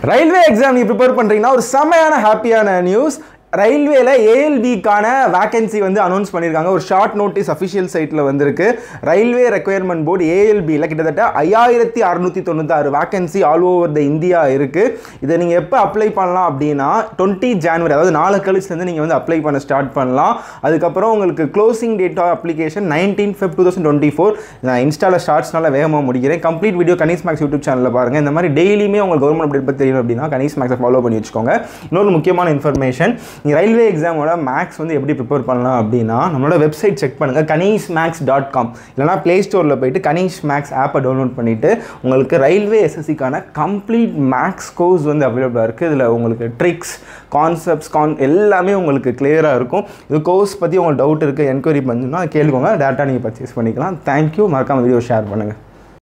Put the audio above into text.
railway exam நீ prepare பண்ணுறீங்கன்னா ஒரு செமையான ஹாப்பியான நியூஸ் ரயில்வேல ஏஎல்பிக்கான வேகன்சி வந்து அனௌன்ஸ் பண்ணியிருக்காங்க ஒரு ஷார்ட் நோட்டீஸ் அஃபிஷியல் சைட்டில் வந்திருக்கு ரயில்வே ரெக்குயர்மெண்ட் போர்டு ஏஎல்பியில் கிட்டத்தட்ட ஐயாயிரத்தி அறுநூற்றி தொண்ணூத்தாறு vacancy all over the India இருக்குது இதை நீங்கள் எப்போ அப்ளை பண்ணலாம் அப்படின்னா டுவெண்ட்டி ஜான்வரி அதாவது நாலு கழிச்சுலேருந்து நீங்கள் வந்து அப்ளை பண்ண ஸ்டார்ட் பண்ணலாம் அதுக்கப்புறம் உங்களுக்கு closing date of application nineteen Feb two thousand twenty four நான் இன்ஸ்டாவில் ஷார்ட்ஸ்னால வேகமாக முடிக்கிறேன் complete video Kanish maths YouTube சேனலில் பாருங்கள் இந்த மாதிரி டெய்லியுமே உங்களுக்கு கவர்மெண்ட் அப்டேட் பற்றி தெரியும் அப்படின்னா கனீஸ் மேக்ஸை ஃபாலோ பண்ணி வச்சுக்கோங்க இன்னொரு முக்கியமான இன்ஃபர்மேஷன் நீங்கள் ரயில்வே எக்ஸாமோட மேக்ஸ் வந்து எப்படி ப்ரிப்பேர் பண்ணலாம் அப்படின்னா நம்மளோட வெப்சைட் செக் பண்ணுங்கள் கனீஸ் மேக்ஸ் டாட் காம் இல்லைனா ப்ளே ஸ்டோரில் போயிட்டு கனீஷ் மேக்ஸ் ஆப்பை டவுன்லோட் பண்ணிவிட்டு உங்களுக்கு ரயில்வே எஸ்எஸ்சிக்கான கம்ப்ளீட் மேக்ஸ் கோர்ஸ் வந்து அவைலபிளாக இருக்குது இதில் உங்களுக்கு ட்ரிக்ஸ் கான்செப்ட்ஸ் கான் எல்லாமே உங்களுக்கு கிளியராக இருக்கும் இது கோர்ஸ் பற்றி உங்களுக்கு டவுட் இருக்குது என்கொயரி பண்ணுன்னா கேளுக்கோங்க டேட்டா நீங்கள் பர்ச்சேஸ் பண்ணிக்கலாம் தேங்க்யூ மறக்காம வீடியோ ஷேர் பண்ணுங்கள்